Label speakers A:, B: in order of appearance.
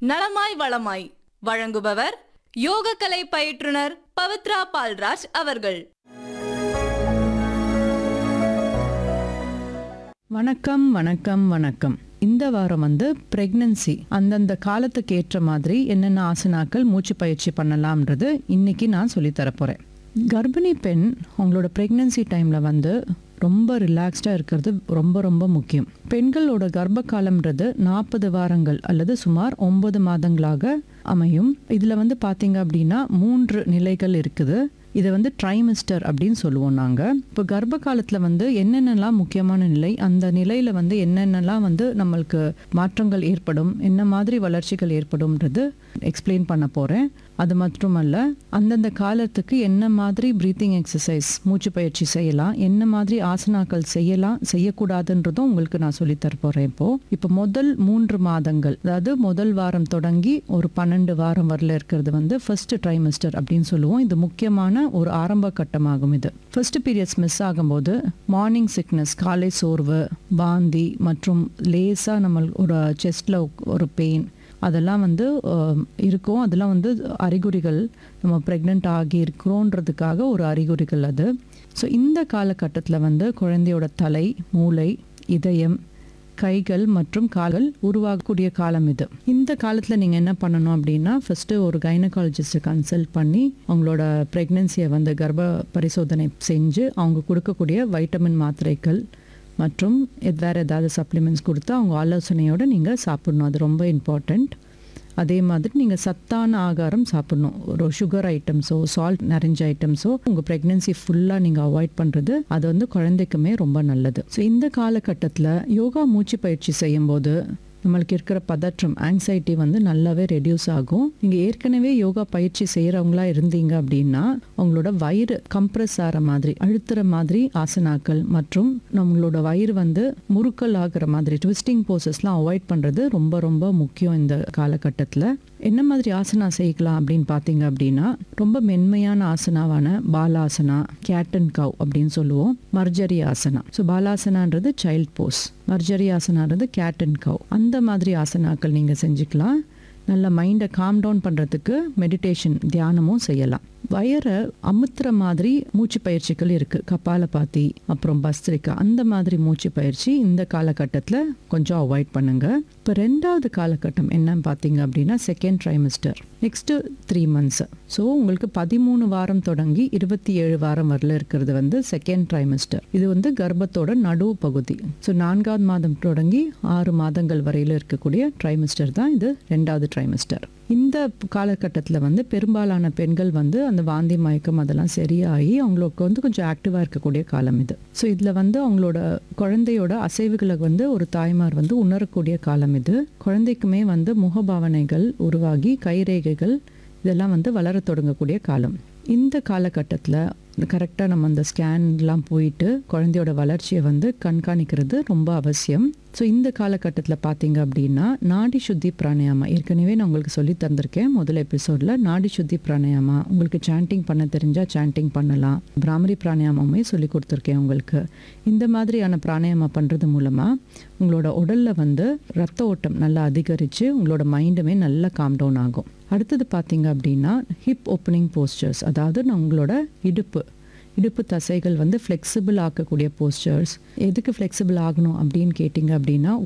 A: நலமாய் வளமாய் வழங்குபவர் யோகக்கலை பயிற்றுனர் பவித்ரா பால்ராஜ் அவர்கள்
B: வணக்கம் வணக்கம் வணக்கம் இந்த வாரம் வந்து பிரெக்னன்சி அந்தந்த காலத்துக்கு ஏற்ற மாதிரி என்னென்ன ஆசனாக்கள் மூச்சு பயிற்சி பண்ணலாம்ன்றது இன்னைக்கு நான் சொல்லித் தரப் போறேன் கர்ப்பிணி பெண் அவங்களோட பிரெக்னன்சி டைமில் வந்து ரொம்ப ரிலாக்ஸ்டாக இருக்கிறது ரொம்ப ரொம்ப முக்கியம் பெண்களோட கர்ப்ப காலம்ன்றது நாற்பது வாரங்கள் அல்லது சுமார் ஒன்பது மாதங்களாக அமையும் இதில் வந்து பார்த்தீங்க அப்படின்னா மூன்று நிலைகள் இருக்குது இதை வந்து ட்ரைமிஸ்டர் அப்படின்னு சொல்லுவோம் நாங்கள் இப்போ கர்ப்ப காலத்தில் வந்து என்னென்னலாம் முக்கியமான நிலை அந்த நிலையில் வந்து என்னென்னலாம் வந்து நம்மளுக்கு மாற்றங்கள் ஏற்படும் என்ன மாதிரி வளர்ச்சிகள் ஏற்படும்ன்றது எக்ஸ்பிளைன் பண்ண போகிறேன் அது மட்டுமல்ல அந்தந்த காலத்துக்கு என்ன மாதிரி ப்ரீத்திங் எக்ஸசைஸ் மூச்சு பயிற்சி செய்யலாம் என்ன மாதிரி ஆசனாக்கள் செய்யலாம் செய்யக்கூடாதுன்றதும் உங்களுக்கு நான் சொல்லித் தர போகிறேன் இப்போது இப்போ முதல் மூன்று மாதங்கள் அதாவது முதல் வாரம் தொடங்கி ஒரு பன்னெண்டு வாரம் வரல இருக்கிறது வந்து ஃபர்ஸ்ட் ட்ரைமிஸ்டர் அப்படின்னு சொல்லுவோம் இது முக்கியமான ஒரு ஆரம்ப கட்டமாகும் இது ஃபர்ஸ்ட் பீரியட்ஸ் மிஸ் ஆகும்போது மார்னிங் சிக்னஸ் காலை சோர்வு வாந்தி மற்றும் லேசாக நம்ம ஒரு செஸ்டில் ஒரு பெயின் அதெல்லாம் வந்து அஹ், இருக்கும் அதெல்லாம் வந்து அறிகுறிகள் நம்ம ப்ரெக்னென்ட் ஆகி இருக்கிறோன்றதுக்காக ஒரு அறிகுறிகள் அது ஸோ இந்த காலகட்டத்தில் வந்து குழந்தையோட தலை மூளை இதயம் கைகள் மற்றும் கால்கள் உருவாகக்கூடிய காலம் இது இந்த காலத்தில் நீங்கள் என்ன பண்ணணும் அப்படின்னா ஃபஸ்ட்டு ஒரு கைனகாலஜிஸ்ட்டை கன்சல்ட் பண்ணி அவங்களோட ப்ரெக்னென்சியை வந்து கர்ப்ப பரிசோதனை செஞ்சு அவங்க கொடுக்கக்கூடிய வைட்டமின் மாத்திரைகள் மற்றும் எத் வேறு ஏதாவது சப்ளிமெண்ட்ஸ் கொடுத்து அவங்க ஆலோசனையோடு நீங்கள் சாப்பிடணும் அது ரொம்ப இம்பார்ட்டண்ட் அதே மாதிரி நீங்கள் சத்தான ஆகாரம் சாப்பிடணும் ஒரு சுகர் ஐட்டம்ஸோ சால்ட் நிறைஞ்ச ஐட்டம்ஸோ உங்கள் ப்ரெக்னென்சி ஃபுல்லாக நீங்கள் அவாய்ட் பண்ணுறது அது வந்து குழந்தைக்குமே ரொம்ப நல்லது ஸோ இந்த காலகட்டத்தில் யோகா மூச்சு பயிற்சி செய்யும்போது நம்மளுக்கு இருக்கிற பதற்றம் ஆங்ஸைட்டி வந்து நல்லாவே ரெடியூஸ் ஆகும் நீங்கள் ஏற்கனவே யோகா பயிற்சி செய்கிறவங்களா இருந்தீங்க அப்படின்னா அவங்களோட வயிறு கம்ப்ரஸ் ஆகிற மாதிரி அழுத்துற மாதிரி ஆசனாக்கள் மற்றும் நம்மளோட வயிறு வந்து முறுக்கல் ஆகிற மாதிரி ட்விஸ்டிங் போசஸ்லாம் அவாய்ட் பண்ணுறது ரொம்ப ரொம்ப முக்கியம் இந்த காலகட்டத்தில் என்ன மாதிரி ஆசனா செய்யலாம் அப்படின்னு பார்த்தீங்க அப்படின்னா ரொம்ப மென்மையான ஆசனாவான பாலாசனா கேட் அண்ட் கவ் அப்படின்னு சொல்லுவோம் மர்ஜரி ஆசனா ஸோ பாலாசனான்றது சைல்ட் போஸ் மர்ஜரி ஆசனான்றது கேட் அண்ட் கவ் அந்த மாதிரி ஆசனாக்கள் நீங்கள் செஞ்சுக்கலாம் நல்ல மைண்டை காம் டவுன் பண்ணுறதுக்கு மெடிடேஷன் தியானமும் செய்யலாம் வயரை அமுத்துற மாதிரி மூச்சு பயிற்சிகள் இருக்குது கபாலபாத்தி அப்புறம் பஸ்திரிக்கா அந்த மாதிரி மூச்சு பயிற்சி இந்த காலகட்டத்தில் கொஞ்சம் அவாய்ட் பண்ணுங்க இப்போ ரெண்டாவது காலகட்டம் என்னன்னு பார்த்தீங்க அப்படின்னா second trimester next three months so உங்களுக்கு பதிமூணு வாரம் தொடங்கி இருபத்தி ஏழு வாரம் வரல இருக்கிறது வந்து செகண்ட் ட்ரைமிஸ்டர் இது வந்து கர்ப்பத்தோட நடுவு பகுதி ஸோ நான்காவது மாதம் தொடங்கி ஆறு மாதங்கள் வரையில் இருக்கக்கூடிய ட்ரைமிஸ்டர் தான் இது ரெண்டாவது ட்ரைமிஸ்டர் இந்த காலகட்டத்தில் வந்து பெரும்பாலான பெண்கள் வந்து அந்த வாந்தி மயக்கம் அதெல்லாம் சரியாகி அவங்களுக்கு வந்து கொஞ்சம் ஆக்டிவாக இருக்கக்கூடிய காலம் இது ஸோ இதில் வந்து அவங்களோட குழந்தையோட அசைவுகளை வந்து ஒரு தாய்மார் வந்து உணரக்கூடிய காலம் இது குழந்தைக்குமே வந்து முகபாவனைகள் உருவாகி கைரேகைகள் இதெல்லாம் வந்து வளரத் தொடங்கக்கூடிய காலம் இந்த காலகட்டத்தில் கரெக்டாக நம்ம அந்த ஸ்கேன்லாம் போயிட்டு குழந்தையோட வளர்ச்சியை வந்து கண்காணிக்கிறது ரொம்ப அவசியம் ஸோ இந்த காலகட்டத்தில் பார்த்தீங்க அப்படின்னா நாடி சுத்தி பிராணாயாமா ஏற்கனவே நான் உங்களுக்கு சொல்லி தந்திருக்கேன் முதல் எபிசோடில் நாடி சுத்தி பிராணாயாமா உங்களுக்கு சாண்டிங் பண்ண தெரிஞ்சால் சாண்டிங் பண்ணலாம் பிராமரி பிராணாயாமமே சொல்லி கொடுத்துருக்கேன் உங்களுக்கு இந்த மாதிரியான பிராணாயாமா பண்ணுறது மூலமாக உங்களோட உடலில் வந்து ரத்த ஓட்டம் நல்லா அதிகரித்து உங்களோட மைண்டுமே நல்லா காம் டவுன் ஆகும் அடுத்தது பார்த்தீங்க அப்படின்னா ஹிப் ஓப்பனிங் போஸ்டர்ஸ் அதாவது நான் உங்களோட இடுப்பு இடுப்பு தசைகள் வந்து ஃப்ளெக்சிபிள் ஆக்கக்கூடிய போஸ்டர்ஸ் எதுக்கு ஃப்ளெக்சிபிள் ஆகணும் அப்படின்னு கேட்டிங்க அப்படின்னா